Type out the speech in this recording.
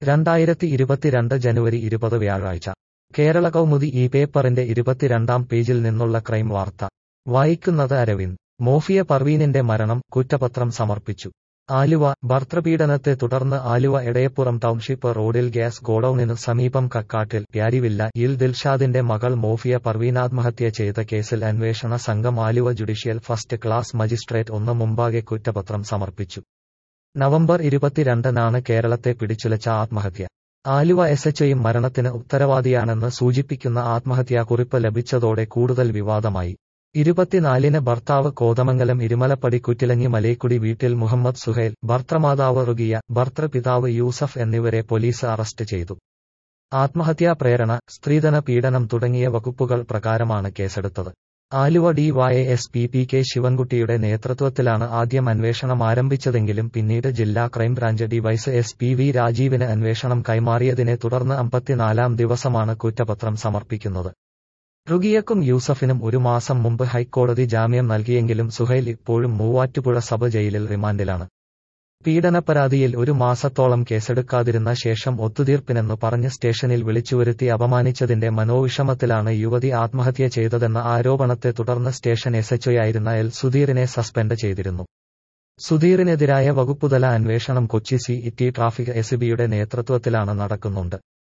രണ്ടായിരത്തി ഇരുപത്തിരണ്ട് ജനുവരി ഇരുപത് വ്യാഴാഴ്ച കേരള കൗമുദി ഈ പേപ്പറിന്റെ ഇരുപത്തിരണ്ടാം പേജിൽ നിന്നുള്ള ക്രൈം വാർത്ത വായിക്കുന്നത് അരവിന്ദ് മോഫിയ പർവീനിന്റെ മരണം കുറ്റപത്രം സമർപ്പിച്ചു ആലുവ ഭർത്തൃപീഡനത്തെ തുടർന്ന് ആലുവ എടയപ്പുറം ടൗൺഷിപ്പ് റോഡിൽ ഗ്യാസ് ഗോഡൌണിനു സമീപം കക്കാട്ടിൽ പ്യാരിവില്ല യിൽ ദിൽഷാദിന്റെ മകൾ മോഫിയ പർവീൻ ആത്മഹത്യ ചെയ്ത കേസിൽ അന്വേഷണ സംഘം Aluva judicial first class magistrate ഒന്ന് മുമ്പാകെ കുറ്റപത്രം സമർപ്പിച്ചു നവംബർ ഇരുപത്തിരണ്ടിനാണ് കേരളത്തെ പിടിച്ചുലച്ച ആത്മഹത്യ ആലുവ എസ്എച്ച്ഒയും മരണത്തിന് ഉത്തരവാദിയാണെന്ന് സൂചിപ്പിക്കുന്ന ആത്മഹത്യാക്കുറിപ്പ് ലഭിച്ചതോടെ കൂടുതൽ വിവാദമായി ഇരുപത്തിനാലിന് ഭർത്താവ് കോതമംഗലം ഇരുമലപ്പടി കുറ്റിലഞ്ഞി മലേക്കുടി വീട്ടിൽ മുഹമ്മദ് സുഹൈൽ ഭർത്തൃമാതാവ് റുഗിയ ഭർത്തൃപിതാവ് യൂസഫ് എന്നിവരെ പോലീസ് അറസ്റ്റ് ചെയ്തു ആത്മഹത്യാ പ്രേരണ സ്ത്രീധന പീഡനം തുടങ്ങിയ വകുപ്പുകൾ പ്രകാരമാണ് കേസെടുത്തത് Aluva D Y S P P K ശിവൻകുട്ടിയുടെ നേതൃത്വത്തിലാണ് ആദ്യം അന്വേഷണം ആരംഭിച്ചതെങ്കിലും പിന്നീട് ജില്ലാ ക്രൈംബ്രാഞ്ച് ഡിവൈസ് എസ് പി വി രാജീവിന് അന്വേഷണം കൈമാറിയതിനെ തുടർന്ന് അമ്പത്തിനാലാം ദിവസമാണ് കുറ്റപത്രം സമർപ്പിക്കുന്നത് റുഗിയക്കും യൂസഫിനും ഒരു മാസം മുമ്പ് ഹൈക്കോടതി ജാമ്യം നൽകിയെങ്കിലും സുഹൈൽ ഇപ്പോഴും മൂവാറ്റുപുഴ സബ് ജയിലിൽ റിമാൻഡിലാണ് പീഡനപരാതിയിൽ ഒരു മാസത്തോളം കേസെടുക്കാതിരുന്ന ശേഷം ഒത്തുതീർപ്പിനെന്നു പറഞ്ഞ് സ്റ്റേഷനിൽ വിളിച്ചുവരുത്തി അപമാനിച്ചതിന്റെ മനോവിഷമത്തിലാണ് യുവതി ആത്മഹത്യ ചെയ്തതെന്ന ആരോപണത്തെ തുടർന്ന് സ്റ്റേഷൻ എസ്എച്ച്ഒയായിരുന്ന എൽ സുധീറിനെ സസ്പെൻഡ് ചെയ്തിരുന്നു സുധീറിനെതിരായ വകുപ്പുതല അന്വേഷണം കൊച്ചി സി ഇറ്റി ട്രാഫിക് എസിബിയുടെ നേതൃത്വത്തിലാണ് നടക്കുന്നുണ്ട്